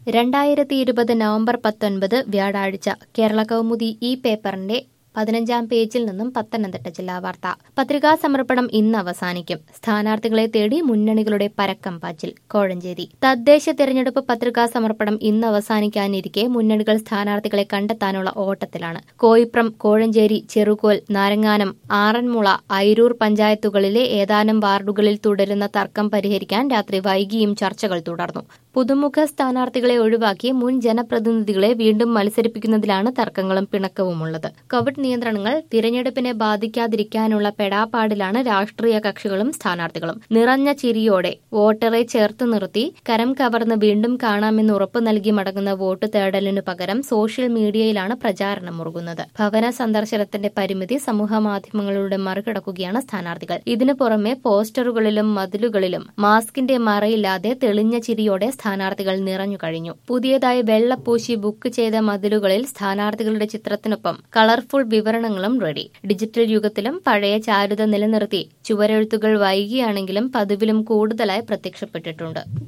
രണ്ടായിരത്തി ഇരുപത് നവംബർ പത്തൊൻപത് വ്യാഴാഴ്ച കേരള കൗമുദി ഈ പേപ്പറിന്റെ പതിനഞ്ചാം പേജിൽ നിന്നും പത്തനംതിട്ട ജില്ലാ വാർത്ത പത്രികാ സമർപ്പണം ഇന്ന് അവസാനിക്കും സ്ഥാനാർത്ഥികളെ തേടി മുന്നണികളുടെ പരക്കം പാച്ചിൽ കോഴഞ്ചേരി തദ്ദേശ തെരഞ്ഞെടുപ്പ് പത്രികാ സമർപ്പണം ഇന്ന് അവസാനിക്കാനിരിക്കെ മുന്നണികൾ സ്ഥാനാർത്ഥികളെ കണ്ടെത്താനുള്ള ഓട്ടത്തിലാണ് കോയിപ്രം കോഴഞ്ചേരി ചെറുകോൽ നാരങ്ങാനം ആറന്മുള ഐരൂർ പഞ്ചായത്തുകളിലെ ഏതാനും വാർഡുകളിൽ തുടരുന്ന തർക്കം പരിഹരിക്കാൻ രാത്രി വൈകിയും ചർച്ചകൾ തുടർന്നു പുതുമുഖ സ്ഥാനാർത്ഥികളെ ഒഴിവാക്കി മുൻ ജനപ്രതിനിധികളെ വീണ്ടും മത്സരിപ്പിക്കുന്നതിലാണ് തർക്കങ്ങളും പിണക്കവുമുള്ളത് കോവിഡ് നിയന്ത്രണങ്ങൾ തിരഞ്ഞെടുപ്പിനെ ബാധിക്കാതിരിക്കാനുള്ള പെടാപ്പാടിലാണ് രാഷ്ട്രീയ കക്ഷികളും സ്ഥാനാർത്ഥികളും നിറഞ്ഞ ചിരിയോടെ വോട്ടറെ ചേർത്ത് നിർത്തി കരം കവർന്ന് വീണ്ടും കാണാമെന്ന് ഉറപ്പു നൽകി മടങ്ങുന്ന വോട്ട് തേടലിനു പകരം സോഷ്യൽ മീഡിയയിലാണ് പ്രചാരണം മുറുകുന്നത് ഭവന സന്ദർശനത്തിന്റെ പരിമിതി സമൂഹമാധ്യമങ്ങളിലൂടെ മറികടക്കുകയാണ് സ്ഥാനാർത്ഥികൾ ഇതിനു പുറമെ പോസ്റ്ററുകളിലും മതിലുകളിലും മാസ്കിന്റെ മറയില്ലാതെ തെളിഞ്ഞ ചിരിയോടെ സ്ഥാനാർത്ഥികൾ നിറഞ്ഞു കഴിഞ്ഞു പുതിയതായി വെള്ളപ്പൂശി ബുക്ക് ചെയ്ത മതിലുകളിൽ സ്ഥാനാർത്ഥികളുടെ ചിത്രത്തിനൊപ്പം കളർഫുൾ വിവരണങ്ങളും റെഡി ഡിജിറ്റൽ യുഗത്തിലും പഴയ ചാരുത നിലനിർത്തി ചുവരെഴുത്തുകൾ വൈകിയാണെങ്കിലും പതിവിലും കൂടുതലായി പ്രത്യക്ഷപ്പെട്ടിട്ടുണ്ട്